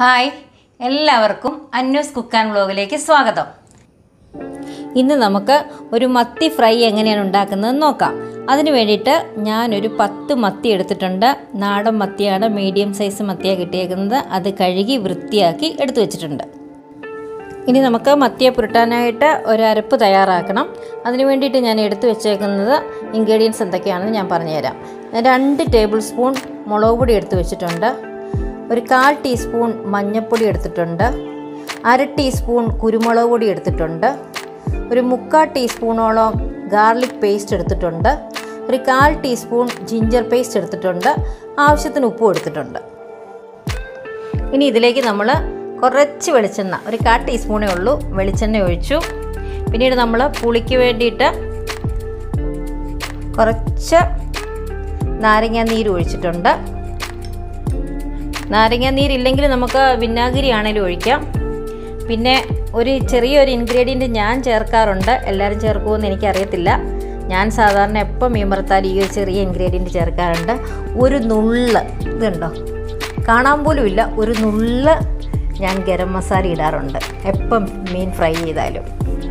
hi എല്ലാവർക്കും അന്യൂസ് cook and വ്ലോഗിലേക്ക് സ്വാഗതം ഇന്ന് നമുക്ക് ഒരു മത്തി ഫ്രൈ എങ്ങനെയാണ് ഉണ്ടാക്കുന്നത് നോക്കാം അതിന് വേണ്ടിയിട്ട് ഞാനൊരു പത്ത് മത്തി എടുത്തിട്ടുണ്ട് നാടൻ മത്തിയാണ് മീഡിയം സൈസ് മത്തിയാണ് കിട്ടിയേക്കുന്നത് അത് കഴുകി വൃത്തിയാക്കി എടുത്തു വെച്ചിട്ടുണ്ട് ഇനി നമുക്ക് മത്തിയെ പുരട്ടാനായിട്ട് ഒരു അരപ്പ് തയ്യാറാക്കണം അതിന് വേണ്ടിയിട്ട് ഞാൻ എടുത്തു വെച്ചേക്കുന്നത് ഇൻഗ്രീഡിയൻസ് എന്തൊക്കെയാണെന്ന് ഞാൻ പറഞ്ഞുതരാം രണ്ട് ടേബിൾ സ്പൂൺ മുളക് പൊടി എടുത്തു വെച്ചിട്ടുണ്ട് ഒരു കാൽ ടീസ്പൂൺ മഞ്ഞൾപ്പൊടി എടുത്തിട്ടുണ്ട് അര ടീസ്പൂൺ കുരുമുളക് പൊടി എടുത്തിട്ടുണ്ട് ഒരു മുക്കാൽ ടീസ്പൂണോളം ഗാർലിക് പേസ്റ്റ് എടുത്തിട്ടുണ്ട് ഒരു കാൽ ടീസ്പൂൺ ജിഞ്ചർ പേസ്റ്റ് എടുത്തിട്ടുണ്ട് ആവശ്യത്തിന് ഉപ്പും എടുത്തിട്ടുണ്ട് ഇനി ഇതിലേക്ക് നമ്മൾ കുറച്ച് വെളിച്ചെണ്ണ ഒരു കാ ടീസ്പൂണേ ഉള്ളൂ വെളിച്ചെണ്ണ ഒഴിച്ചു പിന്നീട് നമ്മൾ പുളിക്ക് വേണ്ടിയിട്ട് കുറച്ച് നാരങ്ങ നീര് ഒഴിച്ചിട്ടുണ്ട് നാരങ്ങ നീരില്ലെങ്കിൽ നമുക്ക് വിനാഗിരി ആണെങ്കിലും ഒഴിക്കാം പിന്നെ ഒരു ചെറിയൊരു ഇൻഗ്രീഡിയൻറ്റ് ഞാൻ ചേർക്കാറുണ്ട് എല്ലാവരും ചേർക്കുമെന്ന് എനിക്കറിയത്തില്ല ഞാൻ സാധാരണ എപ്പോൾ മീൻ വറുത്താലും ഈ ഒരു ചെറിയ ഇൻഗ്രീഡിയൻറ്റ് ചേർക്കാറുണ്ട് ഒരു നുള്ള് ഇതുണ്ടോ കാണാൻ പോലും ഇല്ല ഒരു നുള്ള് ഞാൻ ഗരം മസാല ഇടാറുണ്ട് എപ്പം മീൻ ഫ്രൈ ചെയ്താലും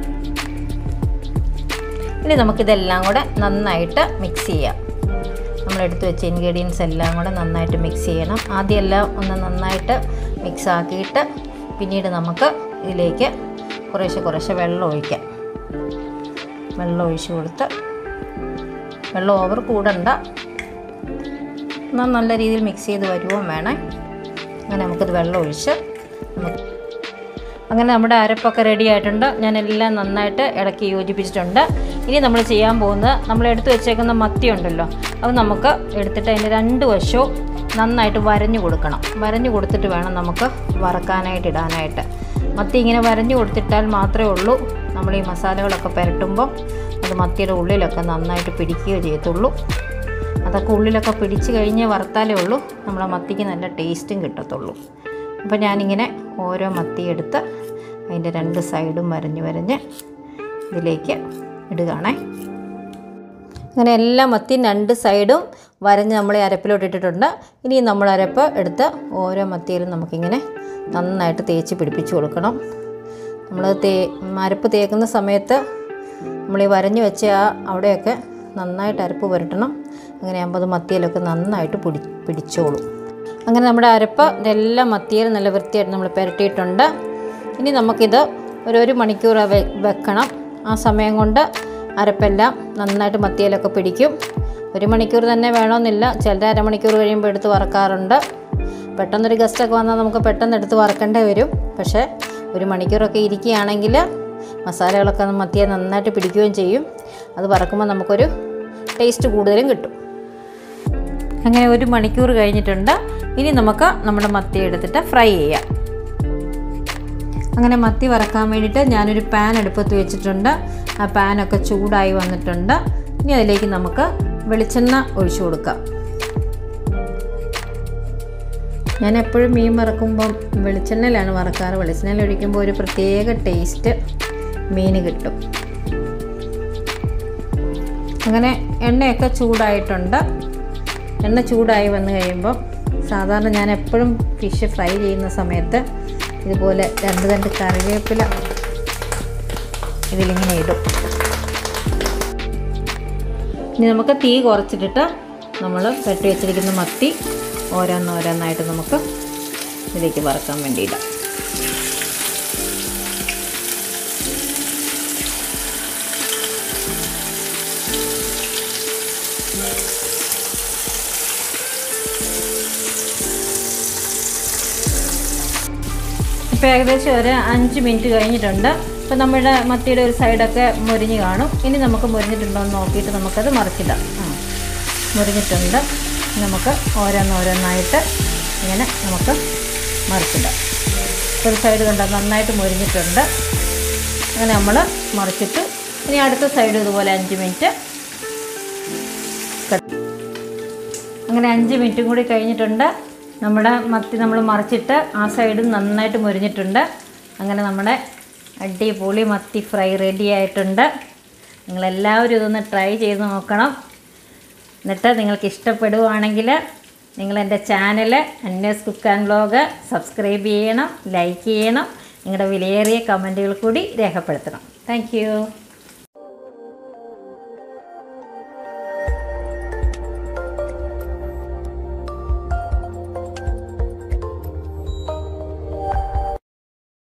ഇനി നമുക്കിതെല്ലാം കൂടെ നന്നായിട്ട് മിക്സ് ചെയ്യാം നമ്മൾ എടുത്തു വെച്ച ഇൻഗ്രീഡിയൻസ് എല്ലാം കൂടെ നന്നായിട്ട് മിക്സ് ചെയ്യണം ആദ്യം എല്ലാം ഒന്ന് നന്നായിട്ട് മിക്സ് ആക്കിയിട്ട് പിന്നീട് നമുക്ക് ഇതിലേക്ക് കുറേശ്ശെ കുറേശ്ശെ വെള്ളം ഒഴിക്കാം വെള്ളം ഒഴിച്ച് കൊടുത്ത് വെള്ളം ഓവർ കൂടണ്ട എന്നാൽ നല്ല രീതിയിൽ മിക്സ് ചെയ്ത് വരുവും വേണേ അങ്ങനെ നമുക്കിത് വെള്ളം ഒഴിച്ച് നമുക്ക് അങ്ങനെ നമ്മുടെ അരപ്പൊക്കെ റെഡി ആയിട്ടുണ്ട് ഞാൻ എല്ലാം നന്നായിട്ട് ഇളക്കി യോജിപ്പിച്ചിട്ടുണ്ട് ഇനി നമ്മൾ ചെയ്യാൻ പോകുന്നത് നമ്മൾ എടുത്തു വെച്ചേക്കുന്ന മത്തി ഉണ്ടല്ലോ അത് നമുക്ക് എടുത്തിട്ട് അതിൻ്റെ രണ്ട് വശവും നന്നായിട്ട് വരഞ്ഞു കൊടുക്കണം വരഞ്ഞു കൊടുത്തിട്ട് വേണം നമുക്ക് വറക്കാനായിട്ട് ഇടാനായിട്ട് മത്തി ഇങ്ങനെ വരഞ്ഞു കൊടുത്തിട്ടാൽ മാത്രമേ ഉള്ളൂ നമ്മൾ ഈ മസാലകളൊക്കെ പുരട്ടുമ്പോൾ അത് മത്തിയുടെ ഉള്ളിലൊക്കെ നന്നായിട്ട് പിടിക്കുകയോ ചെയ്യത്തുള്ളൂ അതൊക്കെ ഉള്ളിലൊക്കെ പിടിച്ച് കഴിഞ്ഞ് വറുത്താലേ ഉള്ളൂ നമ്മളെ മത്തിക്ക് നല്ല ടേസ്റ്റും കിട്ടത്തുള്ളൂ അപ്പോൾ ഞാനിങ്ങനെ ഓരോ മത്തി എടുത്ത് അതിൻ്റെ രണ്ട് സൈഡും വരഞ്ഞ് വരഞ്ഞ് ഇതിലേക്ക് ഇടുകയാണേ അങ്ങനെ എല്ലാ മത്തിയും രണ്ട് സൈഡും വരഞ്ഞ് നമ്മൾ ഈ അരപ്പിലോട്ട് ഇട്ടിട്ടുണ്ട് ഇനി നമ്മൾ അരപ്പ് എടുത്ത് ഓരോ മത്തിയിലും നമുക്കിങ്ങനെ നന്നായിട്ട് തേച്ച് പിടിപ്പിച്ച് കൊടുക്കണം നമ്മൾ തേ അരപ്പ് തേക്കുന്ന സമയത്ത് നമ്മൾ ഈ വരഞ്ഞ് വെച്ച ആ അവിടെയൊക്കെ നന്നായിട്ട് അരപ്പ് പുരട്ടണം അങ്ങനെ ആകുമ്പോൾ അത് മത്തിയിലൊക്കെ നന്നായിട്ട് പിടി പിടിച്ചോളും അങ്ങനെ നമ്മുടെ അരപ്പ് ഇതെല്ലാം മത്തിയിലും നല്ല വൃത്തിയായിട്ട് നമ്മൾ പുരട്ടിയിട്ടുണ്ട് ഇനി നമുക്കിത് ഒരു ഒരു മണിക്കൂർ വെ വെക്കണം ആ സമയം കൊണ്ട് അരപ്പെല്ലാം നന്നായിട്ട് മത്തിയിലൊക്കെ പിടിക്കും ഒരു മണിക്കൂർ തന്നെ വേണമെന്നില്ല ചിലർ അരമണിക്കൂർ കഴിയുമ്പോൾ എടുത്ത് വറക്കാറുണ്ട് പെട്ടെന്നൊരു ഗസ്റ്റൊക്കെ വന്നാൽ നമുക്ക് പെട്ടെന്ന് എടുത്ത് വറക്കേണ്ടി വരും പക്ഷേ ഒരു മണിക്കൂറൊക്കെ ഇരിക്കുകയാണെങ്കിൽ മസാലകളൊക്കെ മത്തിയെ നന്നായിട്ട് പിടിക്കുകയും ചെയ്യും അത് വറക്കുമ്പോൾ നമുക്കൊരു ടേസ്റ്റ് കൂടുതലും കിട്ടും അങ്ങനെ ഒരു മണിക്കൂർ കഴിഞ്ഞിട്ടുണ്ട് ഇനി നമുക്ക് നമ്മുടെ മത്തി എടുത്തിട്ട് ഫ്രൈ ചെയ്യാം അങ്ങനെ മത്തി വറക്കാൻ വേണ്ടിയിട്ട് ഞാനൊരു പാൻ അടുപ്പത്ത് വെച്ചിട്ടുണ്ട് ആ പാനൊക്കെ ചൂടായി വന്നിട്ടുണ്ട് ഇനി അതിലേക്ക് നമുക്ക് വെളിച്ചെണ്ണ ഒഴിച്ചു കൊടുക്കാം ഞാൻ എപ്പോഴും മീൻ വറക്കുമ്പം വെളിച്ചെണ്ണയിലാണ് വറക്കാറ് വെളിച്ചെണ്ണയിൽ ഒഴിക്കുമ്പോൾ ഒരു പ്രത്യേക ടേസ്റ്റ് മീൻ കിട്ടും അങ്ങനെ എണ്ണയൊക്കെ ചൂടായിട്ടുണ്ട് എണ്ണ ചൂടായി വന്നു കഴിയുമ്പോൾ സാധാരണ ഞാൻ എപ്പോഴും ഫിഷ് ഫ്രൈ ചെയ്യുന്ന സമയത്ത് ഇതുപോലെ രണ്ട് രണ്ട് കറിവേപ്പില ഇതിലിങ്ങനെ ഇടും ഇനി നമുക്ക് തീ കുറച്ചിട്ടിട്ട് നമ്മൾ പെട്ടി വെച്ചിരിക്കുന്ന മത്തി ഓരോന്നോരോന്നായിട്ട് നമുക്ക് ഇതിലേക്ക് വറക്കാൻ വേണ്ടിയിടാം ഇപ്പോൾ ഏകദേശം ഒരു അഞ്ച് മിനിറ്റ് കഴിഞ്ഞിട്ടുണ്ട് ഇപ്പോൾ നമ്മുടെ മത്തിയുടെ ഒരു സൈഡൊക്കെ മുരിഞ്ഞ് കാണും ഇനി നമുക്ക് മുരിഞ്ഞിട്ടുണ്ടോ എന്ന് നോക്കിയിട്ട് നമുക്കത് മറിച്ചിടാം ആ മുരിഞ്ഞിട്ടുണ്ട് നമുക്ക് ഓരോന്നോരോന്നായിട്ട് ഇങ്ങനെ നമുക്ക് മറിച്ചിടാം ഒരു സൈഡ് കണ്ടോ നന്നായിട്ട് മുരിഞ്ഞിട്ടുണ്ട് അങ്ങനെ നമ്മൾ മറിച്ചിട്ട് ഇനി അടുത്ത സൈഡ് ഇതുപോലെ അഞ്ച് മിനിറ്റ് അങ്ങനെ അഞ്ച് മിനിറ്റും കൂടി കഴിഞ്ഞിട്ടുണ്ട് നമ്മുടെ മത്തി നമ്മൾ മറിച്ചിട്ട് ആ സൈഡ് നന്നായിട്ട് മുരിഞ്ഞിട്ടുണ്ട് അങ്ങനെ നമ്മുടെ അടിപൊളി മത്തി ഫ്രൈ റെഡി ആയിട്ടുണ്ട് നിങ്ങളെല്ലാവരും ഇതൊന്ന് ട്രൈ ചെയ്ത് നോക്കണം എന്നിട്ട് നിങ്ങൾക്ക് ഇഷ്ടപ്പെടുവാണെങ്കിൽ നിങ്ങൾ എൻ്റെ channel Anves cook and vlog subscribe ചെയ്യണം ലൈക്ക് ചെയ്യണം നിങ്ങളുടെ വിലയേറിയ കമൻറ്റുകൾ കൂടി രേഖപ്പെടുത്തണം താങ്ക്